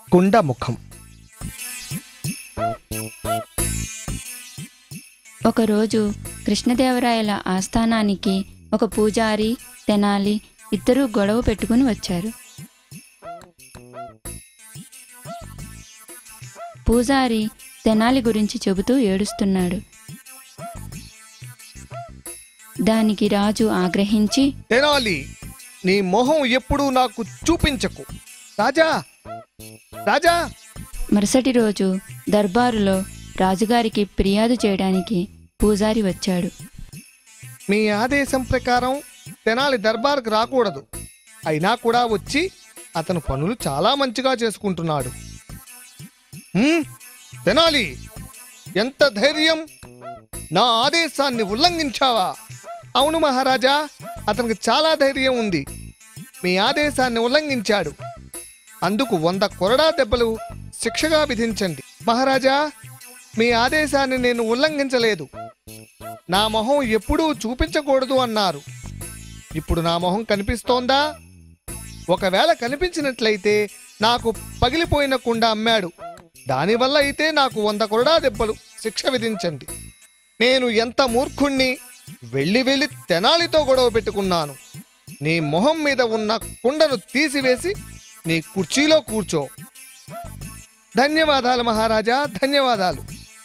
కుండముఖం ఒకరోజు కృష్ణదేవరాయల ఆస్థానానికి ఒక పూజారి తెనాలి ఇద్దరూ గొడవ పెట్టుకుని వచ్చారు పూజారి తెనాలి గురించి చెబుతూ ఏడుస్తున్నాడు దానికి రాజు ఆగ్రహించి తెనాలి నీ మొహం ఎప్పుడూ నాకు చూపించకు రాజా రాజా మరుసటి రోజు దర్బారులో రాజుగారికి ఫిర్యాదు చేయడానికి పూజారి వచ్చాడు మీ ఆదేశం ప్రకారం తెనాలి దర్బార్కు రాకూడదు అయినా కూడా వచ్చి అతను పనులు చాలా మంచిగా చేసుకుంటున్నాడు హ్మ్? తెనాలి ఎంత ధైర్యం నా ఆదేశాన్ని ఉల్లంఘించావా అవును మహారాజా అతనికి చాలా ధైర్యం ఉంది మీ ఆదేశాన్ని ఉల్లంఘించాడు అందుకు వంద కొరడా దెబ్బలు శిక్షగా విధించండి మహారాజా మీ ఆదేశాన్ని నేను ఉల్లంఘించలేదు నా మొహం ఎప్పుడూ చూపించకూడదు అన్నారు ఇప్పుడు నా మొహం కనిపిస్తోందా ఒకవేళ కనిపించినట్లయితే నాకు పగిలిపోయిన కుండ అమ్మాడు దానివల్ల అయితే నాకు వంద కొరడా దెబ్బలు శిక్ష విధించండి నేను ఎంత మూర్ఖుణ్ణి వెళ్ళి వెళ్ళి తెనాలితో గొడవ పెట్టుకున్నాను నీ మొహం మీద ఉన్న కుండను తీసివేసి నీ కుర్చీలో కూర్చో ధన్యవాదాలు మహారాజా ధన్యవాదాలు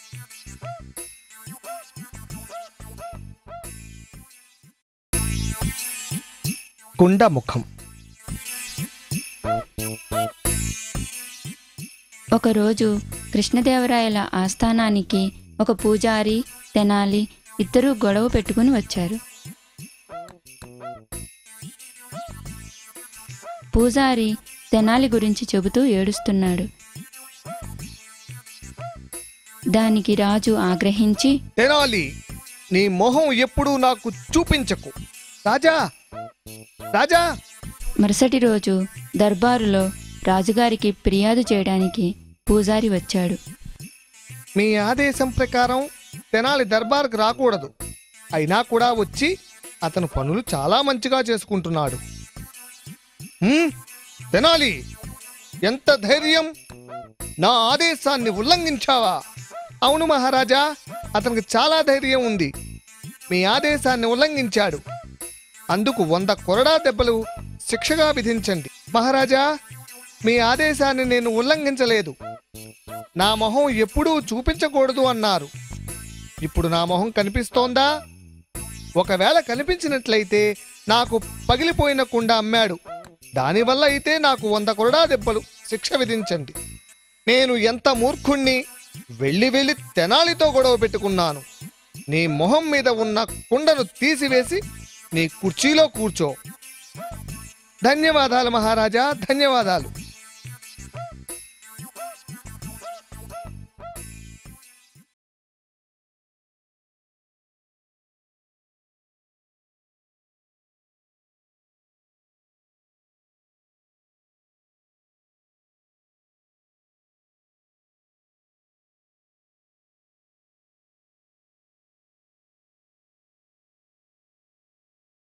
కుండముఖం ఒకరోజు కృష్ణదేవరాయల ఆస్థానానికి ఒక పూజారి తెనాలి ఇద్దరూ గొడవ పెట్టుకుని వచ్చారు పూజారి తెనాలి గురించి చెబుతూ ఏడుస్తున్నాడు దానికి రాజు ఆగ్రహించి తెనాలి నీ మొహం ఎప్పుడూ నాకు చూపించకు రాజా రాజా మరుసటి రోజు దర్బారులో రాజుగారికి ఫిర్యాదు చేయడానికి పూజారి వచ్చాడు మీ ఆదేశం ప్రకారం తెనాలి దర్బార్కు రాకూడదు అయినా కూడా వచ్చి అతను పనులు చాలా మంచిగా చేసుకుంటున్నాడు హ్మ్? తెనాలి ఎంత ధైర్యం నా ఆదేశాన్ని ఉల్లంఘించావా అవును మహారాజా అతనికి చాలా ధైర్యం ఉంది మీ ఆదేశాన్ని ఉల్లంఘించాడు అందుకు వంద కొరడా దెబ్బలు శిక్షగా విధించండి మహారాజా మీ ఆదేశాన్ని నేను ఉల్లంఘించలేదు నా మొహం ఎప్పుడూ చూపించకూడదు అన్నారు ఇప్పుడు నా మొహం కనిపిస్తోందా ఒకవేళ కనిపించినట్లయితే నాకు పగిలిపోయిన కుండ అమ్మాడు దానివల్ల అయితే నాకు వంద కొరడా దెబ్బలు శిక్ష విధించండి నేను ఎంత మూర్ఖుణ్ణి వెళ్ళి వెళ్ళి తెనాలితో గొడవ పెట్టుకున్నాను నీ మొహం మీద ఉన్న కుండను తీసివేసి నీ కుర్చీలో కూర్చో ధన్యవాదాలు మహారాజా ధన్యవాదాలు